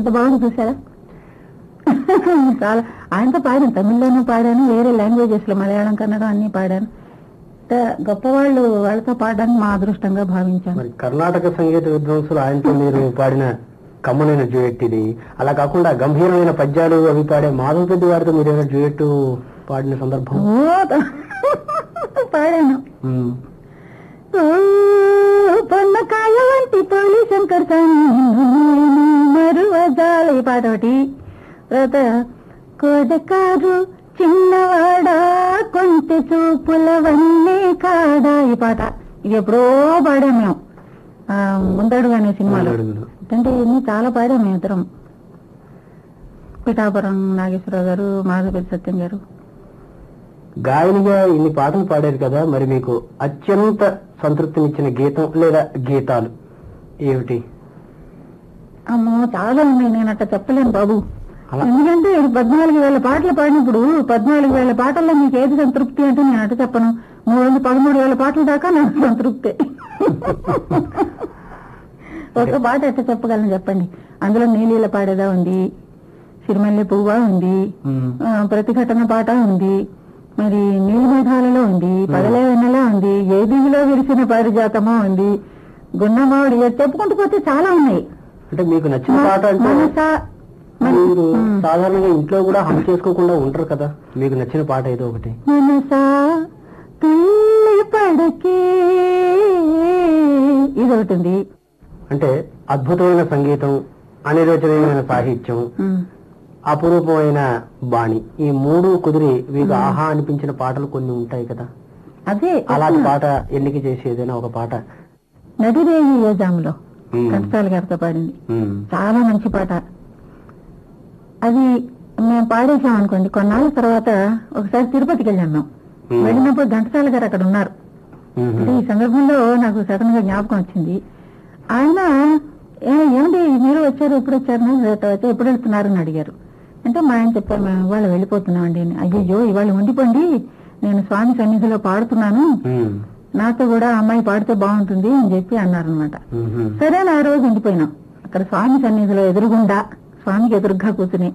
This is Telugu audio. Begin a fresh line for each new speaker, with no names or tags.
బాగుంది చూసారా చాలా ఆయనతో పాడాను తమిళ్లోనూ పాడాను వేరే లాంగ్వేజెస్ లో మలయాళం కన్నడం అన్ని పాడాను ఇంత గొప్పవాళ్ళు వాళ్ళతో పాడడానికి మా అదృష్టంగా భావించాను
మరి కర్ణాటక సంగీత విద్వాంసులు ఆయనతో మీరు పాడిన కమ్మనైన డ్యూయట్ ఇది అలా కాకుండా గంభీరమైన పద్యాలు అవి పాడే మాధవ పెద్ద వారితో మీరు ఏమైనా డ్యూయట్ పాడిన సందర్భం
ఓ త- పాడాను
ఉమ్.
ఓ, పొన్నకాయ వంటి పోలి శంకర్ మరువజాల ఈ పాట ఒకటి తర్వాత కోడకారు చిన్నవాడా కొంచె చూపుల వన్నే కాడా ఈ పాట ఇది ఎప్పుడో పాడాం మేము ఆ, ముందడుగు అనే సినిమాలో
అడుగులు.
అంటే ఇన్ని చాలా పాడాం మేము ఇద్దరం పిఠాపురం నాగేశ్వరరావు గారు మాధవపతి సత్యం గారు
గాయనిగా ఇన్ని పాటలు పాడారు కదా మరి మీకు అత్యంత సంతృప్తినిచ్చిన గీతం లేదా గీతాలు ఏమిటి
అమ్మో చాలా ఉన్నాయి నేను అట్లా చెప్పలేను బాబు
అలా
ఎందుకంటే ఇది పద్నాలుగు వేల పాటలు పాడినప్పుడు పద్నాలుగు వేల పాటల్లో మీకు ఏది సంతృప్తి అంటే నేను అట్ట చెప్పను మూడు వందల పదమూడు వేల పాటల దాకా నాకు సంతృప్తి ఒక పాట ఎట్ట చెప్పగలను చెప్పండి అందులో నీలీల పాడేదా ఉంది సిరిమల్లె పువ్వా ఉంది
ఉమ్.
ఆ, ప్రతిఘటన పాట ఉంది మరి నీలి మేఘాలలో ఉంది పగలే వెన్నెలా ఉంది ఏ దిగులో విరిసిన పారిజాతమో ఉంది గున్నమావిడి ఇది చెప్పుకుంటూ పోతే చాలా ఉన్నాయి
అంటే మీకు నచ్చిన పాట అంటే
మనస మన-
మీరు
ఉమ్.
సాధారణంగా ఇంట్లో కూడా హమ్ చేసుకోకుండా ఉంటారు కదా మీకు నచ్చిన పాట ఏదో ఒకటి
మనసా తుల్లి పడకే ఇది ఒకటి ఉంది
అంటే అద్భుతమైన సంగీతం అనిరోచనమైన సాహిత్యం
ఉమ్.
అపురూపమైన బాణి ఈ మూడు కుదిరి మీకు ఆహా అనిపించిన పాటలు కొన్ని ఉంటాయి కదా
అదే
అలాంటి పాట ఎన్నిక చేసి ఏదైనా ఒక పాట
నదిరేగి యోజాములో
ఉమ్.
కంసాల గారితో పాడింది
ఉమ్.
చాలా మంచి పాట అది మేము పాడేసాం అనుకోండి కొన్నాళ్ళ తర్వాత ఒకసారి తిరుపతికి వెళ్ళాం మేము
ఉమ్.
వెళ్ళినప్పుడు ఘంటసాల గారు అక్కడ ఉన్నారు
ఉమ్.
అంటే ఈ సందర్భంలో నాకు సడన్ గా జ్ఞాపకం వచ్చింది ఆయన "ఏ- ఏమండి మీరు వచ్చారు ఎప్పుడు వచ్చారు నాకు రేపు వచ్చి ఎప్పుడు వెళ్తున్నారు అని అడిగారు అంటే మా ఆయన చెప్పారు మేము ఇవాళ వెళ్ళిపోతున్నామండి అని అయ్యయ్యో ఇవాళ ఉండిపోండి నేను స్వామి సన్నిధిలో పాడుతున్నాను
ఉమ్.
నాతో కూడా అమ్మాయి పాడితే బాగుంటుంది అని చెప్పి అన్నారనమాట
ఉమ్.
సరే అని ఆ రోజు ఉండిపోయినాం అక్కడ స్వామి సన్నిధిలో ఎదురుగుండా స్వామికి ఎదురుగా కూర్చుని